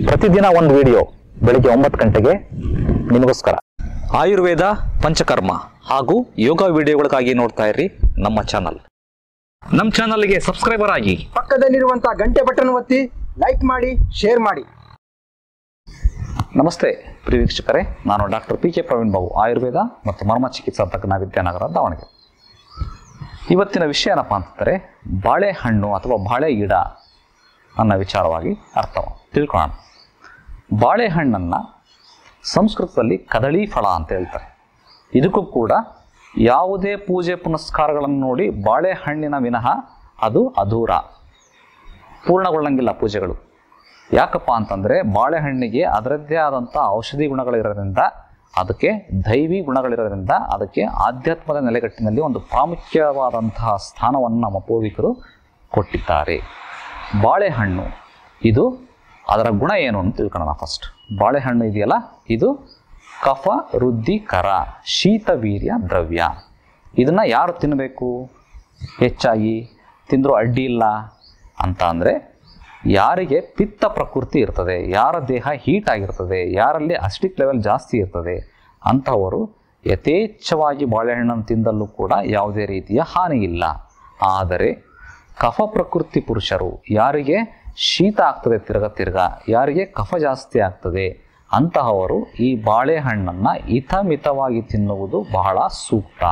ಪ್ರತಿದಿನ ಒಂದು ವಿಡಿಯೋ ಬೆಳಿಗ್ಗೆ ಒಂಬತ್ತು ಗಂಟೆಗೆ ನಿಮಗೋಸ್ಕರ ಆಯುರ್ವೇದ ಪಂಚಕರ್ಮ ಹಾಗೂ ಯೋಗ ವಿಡಿಯೋಗಳಿಗಾಗಿ ನೋಡ್ತಾ ಇರ್ರಿ ನಮ್ಮ ಚಾನಲ್ ನಮ್ಮ ಚಾನಲ್ಗೆ ಸಬ್ಸ್ಕ್ರೈಬರ್ ಆಗಿ ಪಕ್ಕದಲ್ಲಿರುವಂತಹ ಗಂಟೆ ಬಟನ್ ಒತ್ತಿ ಲೈಕ್ ಮಾಡಿ ಶೇರ್ ಮಾಡಿ ನಮಸ್ತೆ ಪ್ರಿಯ ವೀಕ್ಷಕರೇ ನಾನು doctor P K Praveen Babu Ayurveda ಮತ್ತು ಮರ್ಮ ಚಿಕಿತ್ಸಾ ತಜ್ಞ ವಿದ್ಯಾನಗರ ದಾವಣಗೆರೆ ಇವತ್ತಿನ ವಿಷಯ ಏನಪ್ಪ ಅಂತಂದರೆ ಬಾಳೆಹಣ್ಣು ಅಥವಾ ಬಾಳೆ ಗಿಡ ಅನ್ನೋ ವಿಚಾರವಾಗಿ ಅರ್ಥ ತಿಳ್ಕೊಳ್ಳೋಣ ಬಾಳೆಹಣ್ಣನ್ನು ಸಂಸ್ಕೃತದಲ್ಲಿ ಕದಳಿ ಫಲ ಅಂತ ಹೇಳ್ತಾರೆ ಇದಕ್ಕೂ ಕೂಡ ಯಾವುದೇ ಪೂಜೆ ಪುನಸ್ಕಾರಗಳನ್ನು ನೋಡಿ ಬಾಳೆಹಣ್ಣಿನ ವಿನಃ ಅದು ಅಧೂರ ಪೂರ್ಣಗೊಳ್ಳಂಗಿಲ್ಲ ಪೂಜೆಗಳು ಯಾಕಪ್ಪ ಅಂತಂದರೆ ಬಾಳೆಹಣ್ಣಿಗೆ ಅದರದ್ದೇ ಆದಂಥ ಔಷಧಿ ಗುಣಗಳಿರೋದ್ರಿಂದ ಅದಕ್ಕೆ ದೈವಿ ಗುಣಗಳಿರೋದ್ರಿಂದ ಅದಕ್ಕೆ ಆಧ್ಯಾತ್ಮದ ನೆಲೆಗಟ್ಟಿನಲ್ಲಿ ಒಂದು ಪ್ರಾಮುಖ್ಯವಾದಂತಹ ಸ್ಥಾನವನ್ನು ನಮ್ಮ ಪೂರ್ವಿಕರು ಕೊಟ್ಟಿದ್ದಾರೆ ಬಾಳೆಹಣ್ಣು ಇದು ಅದರ ಗುಣ ಏನು ಅಂತ ತಿಳ್ಕೊಳ್ಳೋಣ ಫಸ್ಟ್ ಬಾಳೆಹಣ್ಣು ಇದೆಯಲ್ಲ ಇದು ಕಫ ವೃದ್ಧಿಕರ ಶೀತವೀರ್ಯ ದ್ರವ್ಯ ಇದನ್ನು ಯಾರು ತಿನ್ನಬೇಕು ಹೆಚ್ಚಾಗಿ ತಿಂದರೂ ಅಡ್ಡಿ ಇಲ್ಲ ಅಂತ ಅಂದರೆ ಯಾರಿಗೆ ಪಿತ್ತ ಪ್ರಕೃತಿ ಇರ್ತದೆ ಯಾರ ದೇಹ ಹೀಟ್ ಆಗಿರ್ತದೆ ಯಾರಲ್ಲಿ ಅಸ್ಟಿಕ್ ಲೆವೆಲ್ ಜಾಸ್ತಿ ಇರ್ತದೆ ಅಂಥವರು ಯಥೇಚ್ಛವಾಗಿ ಬಾಳೆಹಣ್ಣನ್ನು ತಿಂದಲ್ಲೂ ಕೂಡ ಯಾವುದೇ ರೀತಿಯ ಹಾನಿ ಇಲ್ಲ ಆದರೆ ಕಫ ಪ್ರಕೃತಿ ಪುರುಷರು ಯಾರಿಗೆ ಶೀತ ಆಗ್ತದೆ ತಿರ್ಗ ತಿರ್ಗ ಯಾರಿಗೆ ಕಫ ಜಾಸ್ತಿ ಆಗ್ತದೆ ಅಂತಹವರು ಈ ಬಾಳೆಹಣ್ಣನ್ನು ಹಿತಮಿತವಾಗಿ ತಿನ್ನುವುದು ಬಹಳ ಸೂಕ್ತ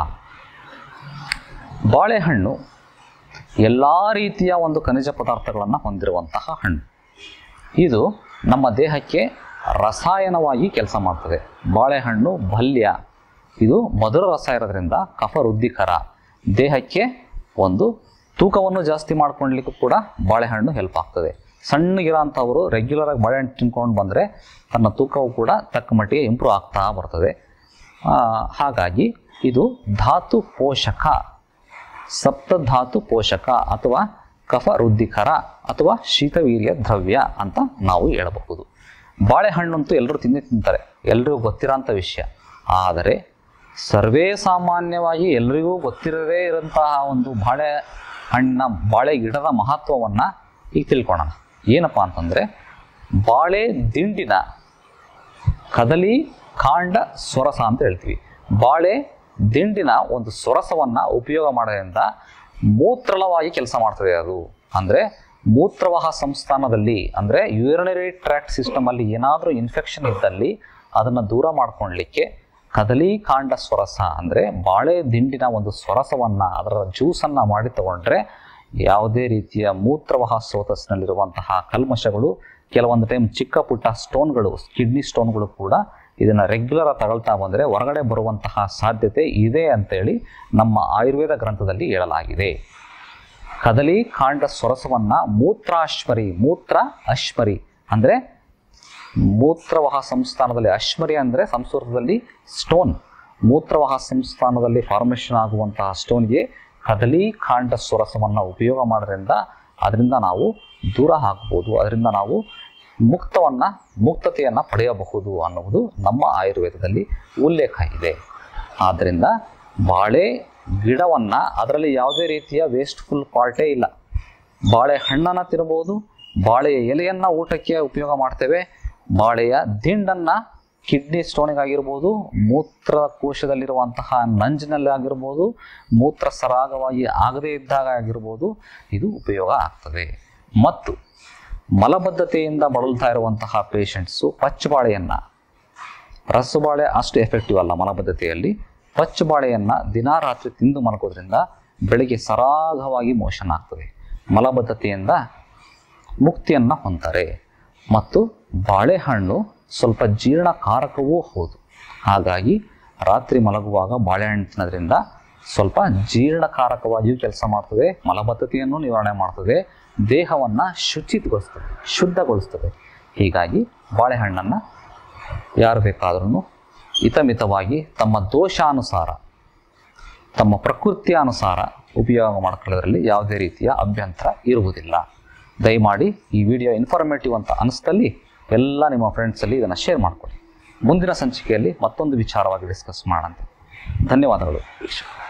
ಬಾಳೆಹಣ್ಣು ಎಲ್ಲ ರೀತಿಯ ಒಂದು ಖನಿಜ ಪದಾರ್ಥಗಳನ್ನು ಹೊಂದಿರುವಂತಹ ಹಣ್ಣು ಇದು ನಮ್ಮ ದೇಹಕ್ಕೆ ರಸಾಯನವಾಗಿ ಕೆಲಸ ಮಾಡ್ತದೆ ಬಾಳೆಹಣ್ಣು ಭಲ್ಯ ಇದು ಮಧುರ ರಸ ಇರೋದ್ರಿಂದ ಕಫ ವೃದ್ಧಿಕರ ದೇಹಕ್ಕೆ ಒಂದು ತೂಕವನ್ನು ಜಾಸ್ತಿ ಮಾಡ್ಕೊಳ್ಲಿಕ್ಕೂ ಕೂಡ ಬಾಳೆಹಣ್ಣು ಹೆಲ್ಪ್ ಆಗ್ತದೆ ಸಣ್ಣಗಿರೋಂಥವರು ರೆಗ್ಯುಲರಾಗಿ ಬಾಳೆಹಣ್ಣು ತಿನ್ಕೊಂಡು ಬಂದರೆ ತನ್ನ ತೂಕವು ಕೂಡ ತಕ್ಕ ಮಟ್ಟಿಗೆ ಇಂಪ್ರೂವ್ ಆಗ್ತಾ ಬರ್ತದೆ ಆ, ಹಾಗಾಗಿ ಇದು ಧಾತು ಪೋಷಕ ಸಪ್ತಧಾತು ಪೋಷಕ ಅಥವಾ ಕಫ ವೃದ್ಧಿಕರ ಅಥವಾ ಶೀತವೀರ್ಯ ದ್ರವ್ಯ ಅಂತ ನಾವು ಹೇಳಬಹುದು ಬಾಳೆಹಣ್ಣು ಅಂತೂ ಎಲ್ಲರೂ ತಿಂದೇ ತಿಂತಾರೆ ಎಲ್ರಿಗೂ ಗೊತ್ತಿರೋಂಥ ವಿಷಯ ಆದರೆ ಸರ್ವೇ ಸಾಮಾನ್ಯವಾಗಿ ಎಲ್ರಿಗೂ ಗೊತ್ತಿರದೇ ಇರೋಂತಹ ಒಂದು ಬಾಳೆ ಹಣ್ಣಿನ ಬಾಳೆ ಗಿಡದ ಮಹತ್ವವನ್ನು ಈಗ ತಿಳ್ಕೊಳ್ಳೋಣ ಏನಪ್ಪ ಅಂತಂದರೆ ಬಾಳೆ ದಿಂಡಿನ ಕದಲಿ ಕಾಂಡ ಸೊರಸ ಅಂತ ಹೇಳ್ತೀವಿ ಬಾಳೆ ದಿಂಡಿನ ಒಂದು ಸೊರಸವನ್ನು ಉಪಯೋಗ ಮಾಡೋದ್ರಿಂದ ಮೂತ್ರಳವಾಗಿ ಕೆಲಸ ಮಾಡ್ತದೆ ಅದು ಅಂದರೆ ಮೂತ್ರವಾಹ ಸಂಸ್ಥಾನದಲ್ಲಿ ಅಂದರೆ ಯೂರಿನರಿ ಟ್ರ್ಯಾಕ್ಟ್ ಸಿಸ್ಟಮಲ್ಲಿ ಏನಾದರೂ ಇನ್ಫೆಕ್ಷನ್ ಇದ್ದಲ್ಲಿ ಅದನ್ನು ದೂರ ಮಾಡ್ಕೊಳ್ಲಿಕ್ಕೆ ಕದಲಿ ಕಾಂಡ ಸೊರಸ ಅಂದರೆ ಬಾಳೆ ದಿಂಡಿನ ಒಂದು ಸೊರಸವನ್ನು ಅದರ ಜ್ಯೂಸನ್ನು ಮಾಡಿ ತಗೊಂಡ್ರೆ ಯಾವುದೇ ರೀತಿಯ ಮೂತ್ರವಾಹ ಸ್ರೋತಸ್ಸಿನಲ್ಲಿರುವಂತಹ ಕಲ್ಮಶಗಳು ಕೆಲವೊಂದು ಟೈಮ್ ಚಿಕ್ಕ ಪುಟ್ಟ ಸ್ಟೋನ್ಗಳು ಕಿಡ್ನಿ ಸ್ಟೋನ್ಗಳು ಕೂಡ ಇದನ್ನು ರೆಗ್ಯುಲರ್ ತಗೊಳ್ತಾ ಬಂದರೆ ಹೊರಗಡೆ ಬರುವಂತಹ ಸಾಧ್ಯತೆ ಇದೆ ಅಂತೇಳಿ ನಮ್ಮ ಆಯುರ್ವೇದ ಗ್ರಂಥದಲ್ಲಿ ಹೇಳಲಾಗಿದೆ ಕದಲಿ ಕಾಂಡ ಸೊರಸವನ್ನು ಮೂತ್ರಾಶ್ಮರಿ ಮೂತ್ರ ಅಶ್ಮರಿ ಅಂದರೆ ಮೂತ್ರವಾಹ ಸಂಸ್ಥಾನದಲ್ಲಿ ಅಶ್ಮರಿ ಅಂದರೆ ಸಂಸ್ಕೃತದಲ್ಲಿ ಸ್ಟೋನ್ ಮೂತ್ರವಾಹ ಸಂಸ್ಥಾನದಲ್ಲಿ ಫಾರ್ಮೇಷನ್ ಆಗುವಂತಹ ಸ್ಟೋನ್ಗೆ ಕದಲಿ ಕಾಂಡ ಸೊರಸವನ್ನು ಉಪಯೋಗ ಮಾಡೋದ್ರಿಂದ ಅದರಿಂದ ನಾವು ದೂರ ಹಾಕ್ಬೋದು ಅದರಿಂದ ನಾವು ಮುಕ್ತವನ್ನು ಮುಕ್ತತೆಯನ್ನು ಪಡೆಯಬಹುದು ಅನ್ನುವುದು ನಮ್ಮ ಆಯುರ್ವೇದದಲ್ಲಿ ಉಲ್ಲೇಖ ಇದೆ ಆದ್ದರಿಂದ ಬಾಳೆ ಗಿಡವನ್ನು ಅದರಲ್ಲಿ ಯಾವುದೇ ರೀತಿಯ ವೇಸ್ಟ್ಫುಲ್ ಪಾರ್ಟೇ ಇಲ್ಲ ಬಾಳೆ ಹಣ್ಣನ್ನು ತಿನ್ಬೋದು ಬಾಳೆಯ ಎಲೆಯನ್ನು ಊಟಕ್ಕೆ ಉಪಯೋಗ ಮಾಡ್ತೇವೆ ಬಾಳೆಯ ದಿಂಡನ್ನು ಕಿಡ್ನಿ ಸ್ಟೋನಿಗಾಗಿರ್ಬೋದು ಮೂತ್ರಕೋಶದಲ್ಲಿರುವಂತಹ ನಂಜಿನಲ್ಲಿ ಆಗಿರ್ಬೋದು ಮೂತ್ರ ಸರಾಗವಾಗಿ ಆಗದೇ ಇದ್ದಾಗ ಆಗಿರ್ಬೋದು ಇದು ಉಪಯೋಗ ಆಗ್ತದೆ ಮತ್ತು ಮಲಬದ್ಧತೆಯಿಂದ ಬಳಲ್ತಾ ಇರುವಂತಹ ಪೇಷಂಟ್ಸು ಪಚ್ಚಬಾಳೆಯನ್ನು ರಸಬಾಳೆ ಅಷ್ಟು ಎಫೆಕ್ಟಿವ್ ಅಲ್ಲ ಮಲಬದ್ಧತೆಯಲ್ಲಿ ಪಚ್ಚಬಾಳೆಯನ್ನು ದಿನಾ ರಾತ್ರಿ ತಿಂದು ಮಲಗೋದ್ರಿಂದ ಬೆಳಿಗ್ಗೆ ಸರಾಗವಾಗಿ ಮೋಷನ್ ಆಗ್ತದೆ ಮಲಬದ್ಧತೆಯಿಂದ ಮುಕ್ತಿಯನ್ನು ಹೊಂತಾರೆ ಮತ್ತು ಬಾಳೆಹಣ್ಣು ಸ್ವಲ್ಪ ಜೀರ್ಣಕಾರಕವೂ ಹೌದು ಹಾಗಾಗಿ ರಾತ್ರಿ ಮಲಗುವಾಗ ಬಾಳೆಹಣ್ಣು ತಿನ್ನೋದ್ರಿಂದ ಸ್ವಲ್ಪ ಜೀರ್ಣಕಾರಕವಾಗಿಯೂ ಕೆಲಸ ಮಾಡ್ತದೆ ಮಲಬದ್ಧತೆಯನ್ನು ನಿವಾರಣೆ ಮಾಡ್ತದೆ ದೇಹವನ್ನು ಶುಚಿಗೊಳಿಸ್ತದೆ ಶುದ್ಧಗೊಳಿಸ್ತದೆ ಹೀಗಾಗಿ ಬಾಳೆಹಣ್ಣನ್ನು ಯಾರು ಬೇಕಾದ್ರೂ ಹಿತಮಿತವಾಗಿ ತಮ್ಮ ದೋಷಾನುಸಾರ ತಮ್ಮ ಪ್ರಕೃತಿಯಾನುಸಾರ ಉಪಯೋಗ ಮಾಡ್ಕೊಳ್ಳೋದ್ರಲ್ಲಿ ಯಾವುದೇ ರೀತಿಯ ಅಭ್ಯಂತರ ಇರುವುದಿಲ್ಲ ದಯಮಾಡಿ ಈ ವಿಡಿಯೋ ಇನ್ಫಾರ್ಮೇಟಿವ್ ಅಂತ ಅನಿಸ್ತಲ್ಲಿ ಎಲ್ಲ ನಿಮ್ಮ ಫ್ರೆಂಡ್ಸಲ್ಲಿ ಇದನ್ನು ಶೇರ್ ಮಾಡಿಕೊಡಿ ಮುಂದಿನ ಸಂಚಿಕೆಯಲ್ಲಿ ಮತ್ತೊಂದು ವಿಚಾರವಾಗಿ ಡಿಸ್ಕಸ್ ಮಾಡೋಣ ಧನ್ಯವಾದಗಳು ವೀಕ್ಷಕರು